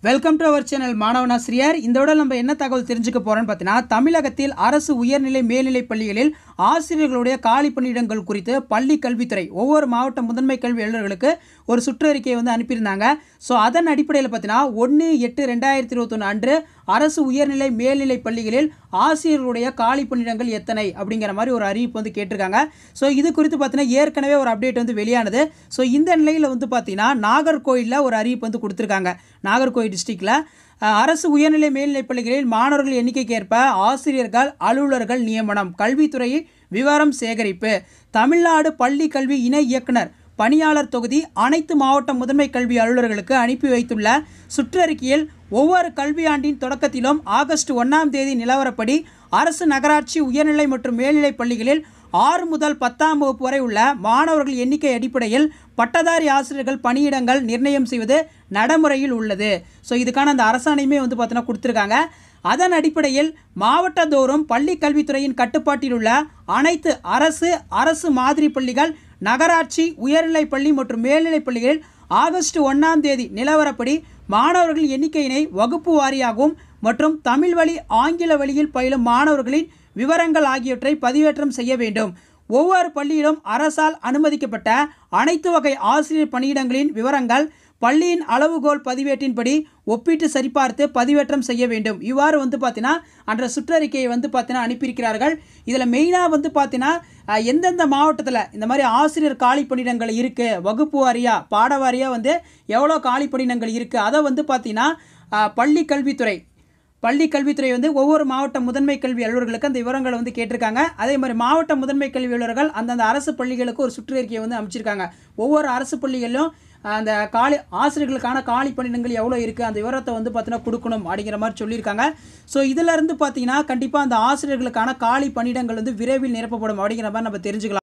welcome to our channel மாணவனாசிரியர் இந்த விட நம்ம என்ன தகவல் தெரிஞ்சுக்க போறோம்னு பார்த்தீங்கன்னா தமிழகத்தில் அரசு உயர்நிலை மேல்நிலை பள்ளிகளில் ஆசிரியர்களுடைய காலி பணியிடங்கள் குறித்து பள்ளி கல்வித்துறை ஒவ்வொரு மாவட்ட முதன்மை கல்வி அலுவலர்களுக்கு ஒரு சுற்றறிக்கையை வந்து அனுப்பியிருந்தாங்க ஸோ அதன் அடிப்படையில் பார்த்தீங்கன்னா ஒன்று எட்டு ரெண்டாயிரத்தி இருபத்தொன்று அன்று அரசு உயர்நிலை மேல்நிலை பள்ளிகளில் ஆசிரியர்களுடைய காலி பணியிடங்கள் எத்தனை அப்படிங்கிற மாதிரி ஒரு அறிவிப்பு வந்து கேட்டிருக்காங்க ஸோ இது குறித்து பார்த்தீங்கன்னா ஏற்கனவே ஒரு அப்டேட் வந்து வெளியானது ஸோ இந்த நிலையில் வந்து பார்த்தீங்கன்னா நாகர்கோயிலில் ஒரு அறிவிப்பு வந்து கொடுத்துருக்காங்க நாகர்கோயில் டிஸ்ட்ரிக்டில் அரசு உயர்நிலை மேல்நிலைப் பள்ளிகளில் மாணவர்கள் எண்ணிக்கைக்கு ஏற்ப ஆசிரியர்கள் அலுவலர்கள் நியமனம் கல்வித்துறையை விவரம் சேகரிப்பு தமிழ்நாடு பள்ளி கல்வி இணை இயக்குனர் பணியாளர் தொகுதி அனைத்து மாவட்ட முதன்மை கல்வி அலுவலர்களுக்கு அனுப்பி வைத்துள்ள சுற்றறிக்கையில் ஒவ்வொரு கல்வியாண்டின் தொடக்கத்திலும் ஆகஸ்ட் ஒன்றாம் தேதி நிலவரப்படி அரசு நகராட்சி உயர்நிலை மற்றும் மேல்நிலைப் பள்ளிகளில் ஆறு முதல் பத்தாம் வகுப்பு வரை உள்ள மாணவர்கள் எண்ணிக்கை அடிப்படையில் பட்டதாரி ஆசிரியர்கள் பணியிடங்கள் நிர்ணயம் செய்வது நடைமுறையில் உள்ளது ஸோ இதுக்கான அந்த அரசாணையுமே வந்து பார்த்தீங்கன்னா கொடுத்துருக்காங்க அதன் அடிப்படையில் மாவட்டந்தோறும் பள்ளி கல்வித்துறையின் கட்டுப்பாட்டில் உள்ள அனைத்து அரசு அரசு மாதிரி பள்ளிகள் நகராட்சி உயர்நிலைப் பள்ளி மற்றும் மேல்நிலைப் பள்ளிகளில் ஆகஸ்ட் ஒன்றாம் தேதி நிலவரப்படி மாணவர்கள் எண்ணிக்கையினை வகுப்பு வாரியாகவும் மற்றும் தமிழ் வழி ஆங்கில வழியில் பயிலும் மாணவர்களின் விவரங்கள் ஆகியவற்றை பதிவேற்றம் செய்ய வேண்டும் ஒவ்வொரு பள்ளியிலும் அரசால் அனுமதிக்கப்பட்ட அனைத்து வகை ஆசிரியர் பணியிடங்களின் விவரங்கள் பள்ளியின் அளவுகோல் பதிவேட்டின்படி ஒப்பிட்டு சரிபார்த்து பதிவேற்றம் செய்ய வேண்டும் இவ்வாறு வந்து பார்த்தீங்கன்னா அன்ற சுற்றறிக்கையை வந்து பார்த்தீங்கன்னா அனுப்பியிருக்கிறார்கள் இதில் மெயினாக வந்து பார்த்தீங்கன்னா அஹ், எந்தெந்த மாவட்டத்தில் இந்த மாதிரி ஆசிரியர் காலி பணியிடங்கள் இருக்குது வகுப்பு வாரியாக பாட வாரியாக வந்து எவ்வளோ காலி பணியிடங்கள் இருக்குது அதை வந்து பார்த்தீங்கன்னா அஹ், பள்ளி கல்வித்துறை பள்ளி கல்வித்துறை வந்து ஒவ்வொரு மாவட்ட முதன்மை கல்வி அலுவலர்களுக்கு அந்த விவரங்களை வந்து கேட்டிருக்காங்க அதே மாதிரி மாவட்ட முதன்மை கல்வி அலுவலர்கள் அந்தந்த அரசு பள்ளிகளுக்கு ஒரு சுற்றறிக்கையை வந்து அமைச்சிருக்காங்க ஒவ்வொரு அரசு பள்ளிகளிலும் அந்த காலி ஆசிரியர்களுக்கான காலி பணியிடங்கள் எவ்வளோ இருக்குது அந்த விவரத்தை வந்து பார்த்தீங்கன்னா கொடுக்கணும் அப்படிங்கிற மாதிரி சொல்லியிருக்காங்க ஸோ இதிலிருந்து பார்த்தீங்கன்னா கண்டிப்பாக அந்த ஆசிரியர்களுக்கான காலி பணியிடங்கள் வந்து விரைவில் நிரப்பப்படும் அப்படிங்கிற மாதிரி நம்ம தெரிஞ்சுக்கலாம்